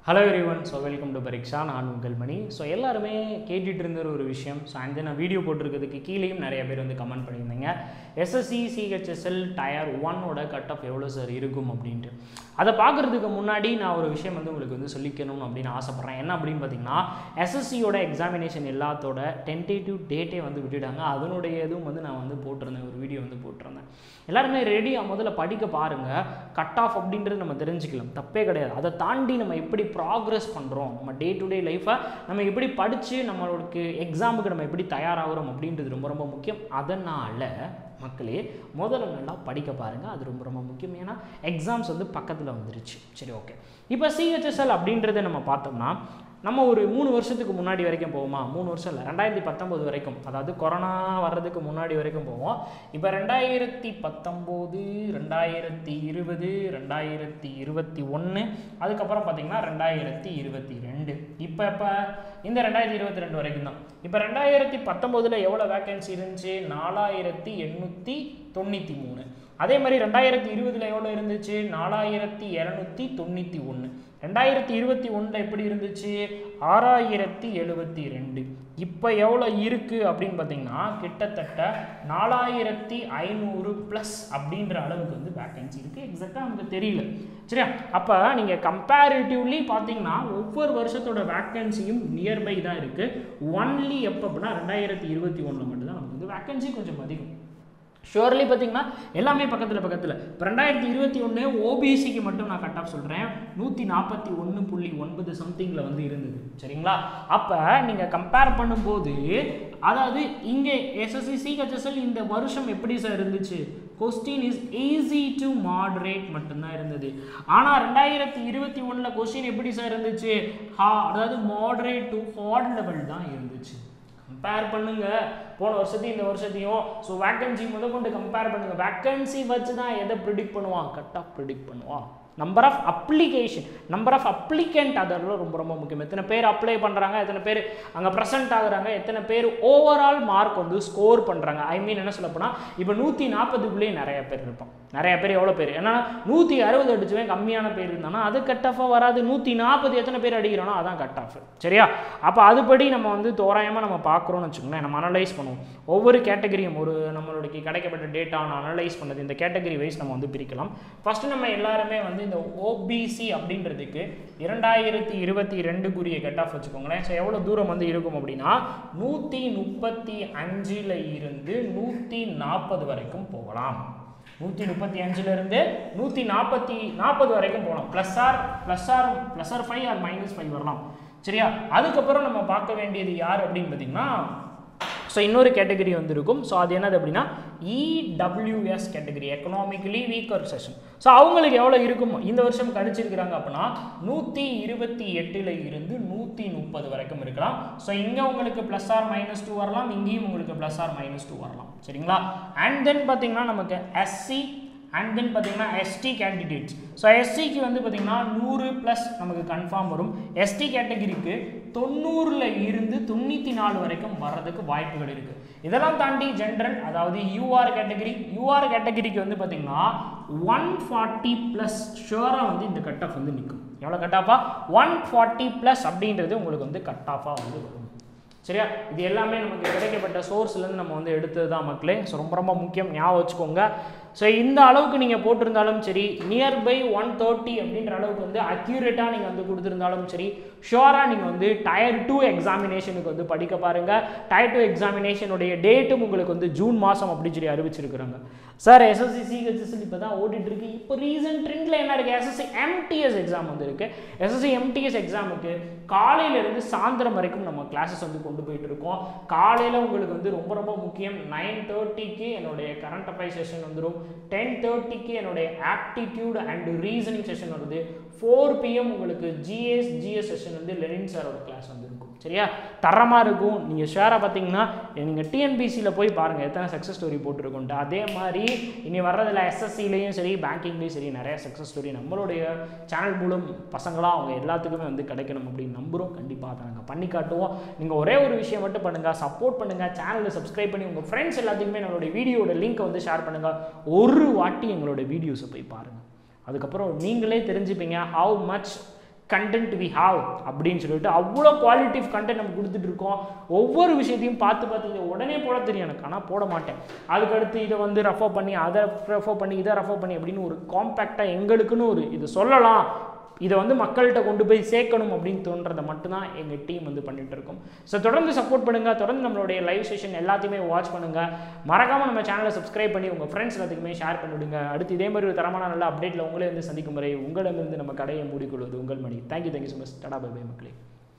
hello everyone so welcome to Pareeksha நான் உங்கள் Mani so எல்லாருமே கேட்டுட்டு இருந்த ஒரு விஷயம் ஸோ அண்ட் நான் வீடியோ போட்டிருக்கிறதுக்கு கீழேயும் நிறைய பேர் வந்து கமெண்ட் பண்ணியிருந்தீங்க எஸ்எஸ்சி சிஹெச்எஸ்எல் டயர் ஒன்னோட கட் ஆஃப் எவ்வளோ சார் இருக்கும் அப்படின்ட்டு அதை பார்க்குறதுக்கு முன்னாடி நான் ஒரு விஷயம் வந்து உங்களுக்கு வந்து சொல்லிக்கணும் அப்படின்னு ஆசைப்பட்றேன் என்ன அப்படின்னு பார்த்தீங்கன்னா எஸ்எஸ்சியோட எக்ஸாமினேஷன் எல்லாத்தோட டென்டேட்டிவ் டேட்டே வந்து விட்டுட்டாங்க அதனுடைய இதுவும் வந்து நான் வந்து போட்டிருந்தேன் ஒரு வீடியோ வந்து போட்டிருந்தேன் எல்லாருமே ரெடியாக முதல்ல படிக்க பாருங்கள் கட் ஆஃப் அப்படின்றது நம்ம தெரிஞ்சுக்கலாம் தப்பே கிடையாது அதை தாண்டி நம்ம எப்படி ப்ராக்ரஸ் பண்ணுறோம் நம்ம டே டு டே லைஃப்பை நம்ம எப்படி படித்து நம்மளுக்கு எக்ஸாமுக்கு நம்ம எப்படி தயாராகிறோம் அப்படின்றது ரொம்ப ரொம்ப முக்கியம் அதனால் மக்களே முதல்ல நல்லா படிக்க பாருங்கள் அது ரொம்ப ரொம்ப முக்கியம் ஏன்னா எக்ஸாம்ஸ் வந்து பக்கத்தில் வந்துருச்சு சரி ஓகே இப்போ சிஹெச்எஸ்எல் அப்படின்றத நம்ம பார்த்தோம்னா நம்ம ஒரு மூணு வருஷத்துக்கு முன்னாடி வரைக்கும் போவோமா மூணு வருஷம் இல்லை ரெண்டாயிரத்தி பத்தொம்போது வரைக்கும் அதாவது கொரோனா வர்றதுக்கு முன்னாடி வரைக்கும் போவோம் இப்போ ரெண்டாயிரத்தி பத்தொம்போது ரெண்டாயிரத்தி இருபது ரெண்டாயிரத்தி இருபத்தி ஒன்று அதுக்கப்புறம் பார்த்தீங்கன்னா ரெண்டாயிரத்தி இருபத்தி ரெண்டு இப்போ இப்போ இந்த ரெண்டாயிரத்தி இருபத்தி ரெண்டு வரைக்கும் தான் இப்போ ரெண்டாயிரத்தி பத்தொம்போதில் எவ்வளோ வேகன்சி இருந்துச்சு நாலாயிரத்தி எண்ணூற்றி தொண்ணூற்றி மூணு அதே மாதிரி ரெண்டாயிரத்தி இருபதில் எவ்வளோ இருந்துச்சு நாலாயிரத்தி இரநூத்தி தொண்ணூற்றி ஒன்று ரெண்டாயிரத்தி இருபத்தி ஒன்றில் எப்படி இருந்துச்சு ஆறாயிரத்தி எழுபத்தி ரெண்டு இப்போ எவ்வளோ இருக்குது அப்படின்னு பார்த்தீங்கன்னா கிட்டத்தட்ட நாலாயிரத்தி ஐநூறு ப்ளஸ் அப்படின்ற அளவுக்கு வந்து வேக்கன்சி இருக்குது எக்ஸாக்டாக நமக்கு தெரியல சரியா அப்போ நீங்கள் கம்பேரிட்டிவ்லி பார்த்தீங்கன்னா ஒவ்வொரு வருஷத்தோட வேக்கன்சியும் நியர்பை தான் இருக்குது ஒன்லி எப்போ அப்படின்னா ரெண்டாயிரத்தி இருபத்தி ஒன்றில் மட்டும்தான் நமக்கு வந்து வேக்கன்சி கொஞ்சம் அதிகம் ஷுவர்லி பார்த்தீங்கன்னா எல்லாமே பக்கத்தில் பக்கத்தில் இப்போ ரெண்டாயிரத்தி இருபத்தி ஒன்று ஓபிசிக்கு மட்டும் நான் கட் ஆஃப் சொல்கிறேன் நூற்றி நாற்பத்தி ஒன்று புள்ளி ஒன்பது சம்திங்கில் வந்து இருந்தது சரிங்களா அப்போ நீங்கள் கம்பேர் பண்ணும்போது அதாவது இங்கே எஸ்எஸ்சி சிஹெச்எஸ்எல் இந்த வருஷம் எப்படி சார் இருந்துச்சு question is easy to moderate மட்டும்தான் இருந்தது ஆனால் ரெண்டாயிரத்தி இருபத்தி ஒன்றில் கொஸ்டின் எப்படி சார் இருந்துச்சு ஹா அதாவது மாடரேட் டு ஹார்ட் லெவல் தான் இருந்துச்சு கம்பேர் பண்ணுங்க போன வருஷத்தையும் இந்த வருஷத்தையும் ஸோ வேக்கன்சி முத கொண்டு கம்பேர் பண்ணுங்க வேக்கன்சி வச்சு தான் எதை ப்ரிடிக்ட் பண்ணுவான் கரெக்டாக ப்ரிடிக்ட் பண்ணுவான் number of application number of applicant அதெல்லாம் ரொம்ப ரொம்ப முக்கியம் எத்தனை பேர் அப்ளை பண்ணுறாங்க எத்தனை பேர் அங்கே ப்ரெசென்ட் ஆகுறாங்க எத்தனை பேர் ஓவரால் மார்க் வந்து ஸ்கோர் பண்ணுறாங்க ஐ மீன் என்ன சொல்ல போனால் இப்போ நூற்றி நாற்பதுக்குள்ளேயே நிறைய பேர் இருப்பான் நிறைய பேர் எவ்வளோ பேர் ஏன்னா நூற்றி அறுபது அடிச்சுவேன் கம்மியான பேர் இருந்தானா அது கட் ஆஃபாக வராது நூற்றி நாற்பது எத்தனை பேர் அடிக்கிறோனோ அதான் கட் ஆஃப் சரியா அப்போ அதுபடி நம்ம வந்து தோராயமாக நம்ம பார்க்குறோம்னு வச்சுக்கோங்களேன் நம்ம அனலைஸ் பண்ணுவோம் ஒவ்வொரு கேட்டகரியும் ஒரு நம்மளுடைய கிடைக்கப்பட்ட டேட்டா அனலைஸ் பண்ணது இந்த கேட்டகரி வைஸ் நம்ம வந்து பிரிக்கலாம் ஃபஸ்ட்டு நம்ம எல்லாருமே வந்து இந்த ஓபிசி அப்படின்றதுக்கு இரண்டாயிரத்தி இருபத்தி ரெண்டுக்குரிய கட் ஆஃப் வச்சுக்கோங்களேன் ஸோ எவ்வளோ தூரம் வந்து இருக்கும் அப்படின்னா நூற்றி முப்பத்தி அஞ்சில் இருந்து நூற்றி நாற்பது வரைக்கும் போகலாம் நூற்றி முப்பத்தி அஞ்சுலேருந்து நூற்றி நாற்பத்தி நாற்பது வரைக்கும் போகலாம் plus or plus or plus or five or minus five வரலாம் சரியா அதுக்கப்புறம் நம்ம பார்க்க வேண்டியது யார் அப்படின்னு பார்த்தீங்கன்னா ஸோ இன்னொரு கேட்டகரி வந்து இருக்கும் ஸோ அது என்னது அப்படின்னா EWS category economically weaker section so அவங்களுக்கு எவ்வளோ இருக்கும் இந்த வருஷம் கணிச்சிருக்கிறாங்க அப்படின்னா நூற்றி இருபத்தி எட்டில் இருந்து நூற்றி முப்பது வரைக்கும் இருக்கலாம் ஸோ இங்கே உங்களுக்கு ப்ளஸ் ஆர் மைனஸ் டூ வரலாம் இங்கேயும் உங்களுக்கு ப்ளஸ் ஆர் மைனஸ் டூ வரலாம் சரிங்களா அண்ட் தென் பார்த்தீங்கன்னா நமக்கு எஸ்சி அண்ட் தென் பார்த்தீங்கன்னா எஸ்டி கேண்டிடேட்ஸ் ஸோ எஸ்சிக்கு வந்து பார்த்தீங்கன்னா நூறு ப்ளஸ் நமக்கு கன்ஃபார்ம் வரும் எஸ்டி கேட்டகிரிக்கு தொண்ணூறில் இருந்து தொண்ணூற்றி நாலு வரைக்கும் வர்றதுக்கு வாய்ப்புகள் இருக்குது இதெல்லாம் தாண்டி ஜென்ரல் அதாவது யூஆர் கேட்டகிரி யூஆர் கேட்டகிரிக்கு வந்து பார்த்தீங்கன்னா ஒன் ஃபார்ட்டி ப்ளஸ் ஷுவராக வந்து இந்த கட் ஆஃப் வந்து நிற்கும் எவ்வளோ கட் ஆஃபாக ஒன் ஃபார்ட்டி ப்ளஸ் அப்படின்றது உங்களுக்கு வந்து கட் ஆஃபாக வந்து வரும் சரியா இது எல்லாமே நமக்கு கிடைக்கப்பட்ட சோர்ஸ்லேருந்து நம்ம வந்து எடுத்தது தான் மக்களே ஸோ ரொம்ப ரொம்ப முக்கியம் ஞாபகம் வச்சுக்கோங்க ஸோ இந்த அளவுக்கு நீங்கள் போட்டிருந்தாலும் சரி நியர்பை ஒன் தேர்ட்டி அப்படின்ற அளவுக்கு வந்து அக்யூரேட்டாக நீங்கள் வந்து கொடுத்துருந்தாலும் சரி ஷுவராக நீங்கள் வந்து டயர் டூ எக்ஸாமினேஷனுக்கு வந்து படிக்க பாருங்கள் டயர் டூ எக்ஸாமினேஷனுடைய டேட்டும் உங்களுக்கு வந்து ஜூன் மாதம் அப்படின்னு சொல்லி அறிவிச்சிருக்கிறாங்க சார் எஸ்எஸ்சி சிஹெச்எஸ்எல் இப்போ தான் ஓடிட்டு இருக்கு இப்போ ரீசன்ட் ட்ரெண்டில் என்ன இருக்குது எஸ்எஸ்சி எம்டிஎஸ் எக்ஸாம் வந்து இருக்கு எஸ்எஸ்சி எம்டிஎஸ் எக்ஸாமுக்கு காலையிலேருந்து சாயந்தரம் வரைக்கும் நம்ம கிளாஸஸ் வந்து கொண்டு போயிட்டு இருக்கோம் காலையில் உங்களுக்கு வந்து ரொம்ப ரொம்ப முக்கியம் நைன் தேர்ட்டிக்கு என்னுடைய கரண்ட் அஃபேர்ஸ் செஷன் வந்துடும் டென் தேர்ட்டிக்கு என்னுடைய ஆப்டிடியூட் அண்ட் ரீசனிங் செஷன் வருது ஃபோர் பிஎம் உங்களுக்கு ஜிஎஸ் ஜிஎஸ் செஷன் வந்து லெனின் சாரோட கிளாஸ் வந்து இருக்கும் சரியா தரமாக இருக்கும் நீங்கள் ஷேராக பார்த்தீங்கன்னா நீங்கள் டிஎன்பிசியில் போய் பாருங்கள் எத்தனை சக்ஸஸ் ஸ்டோரி போட்டிருக்கோன்ட்டு அதே மாதிரி இனி வர்றதில் எஸ்எஸ்சிலையும் சரி பேங்கிங்லேயும் சரி நிறைய சக்ஸஸ் ஸ்டோரி நம்மளுடைய சேனல் மூலம் பசங்களாக அவங்க எல்லாத்துக்குமே வந்து கிடைக்கணும் அப்படின்னு நம்புகிறோம் கண்டிப்பாக அதை நாங்கள் பண்ணி காட்டுவோம் நீங்கள் ஒரே ஒரு விஷயம் மட்டும் பண்ணுங்கள் சப்போர்ட் பண்ணுங்கள் சேனலை சப்ஸ்கிரைப் பண்ணி உங்கள் ஃப்ரெண்ட்ஸ் எல்லாத்துக்குமே நம்மளுடைய வீடியோட லிங்க்கை வந்து ஷேர் பண்ணுங்கள் ஒரு வாட்டி எங்களோட வீடியோஸை போய் பாருங்கள் அதுக்கப்புறம் நீங்களே தெரிஞ்சுப்பீங்க how much content we have அப்படின்னு சொல்லிட்டு அவ்வளோ குவாலிட்டிவ் கண்டென்ட் நம்ம கொடுத்துட்டு இருக்கோம் ஒவ்வொரு விஷயத்தையும் பார்த்து பார்த்து இதை உடனே போட தெரியும் எனக்கு ஆனால் போட மாட்டேன் அதுக்கடுத்து இதை வந்து ரெஃபர் பண்ணி அதை ரெஃபர் பண்ணி இதை ரெஃபர் பண்ணி அப்படின்னு ஒரு காம்பேக்டாக எங்களுக்குன்னு ஒரு இது சொல்லலாம் இதை வந்து மக்கள்கிட்ட கொண்டு போய் சேர்க்கணும் அப்படின்னு தோன்றதை மட்டும்தான் எங்கள் டீம் வந்து பண்ணிட்டு இருக்கோம் ஸோ தொடர்ந்து சப்போர்ட் பண்ணுங்கள் தொடர்ந்து நம்மளுடைய லைவ் செஷன் எல்லாத்தையுமே வாட்ச் பண்ணுங்கள் மறக்காமல் நம்ம சேனலை சப்ஸ்கிரைப் பண்ணி உங்கள் ஃப்ரெண்ட்ஸ் எல்லாத்துக்குமே ஷேர் பண்ணிவிடுங்க அடுத்து இதே மாதிரி ஒரு தரமான நல்ல அப்டேட்டில் உங்களே வந்து சந்திக்கும் வரை உங்களிடமிருந்து நம்ம கடையை மூடிக்கொள்வது உங்கள் Mani thank you thank you so much tata bye bye மக்களே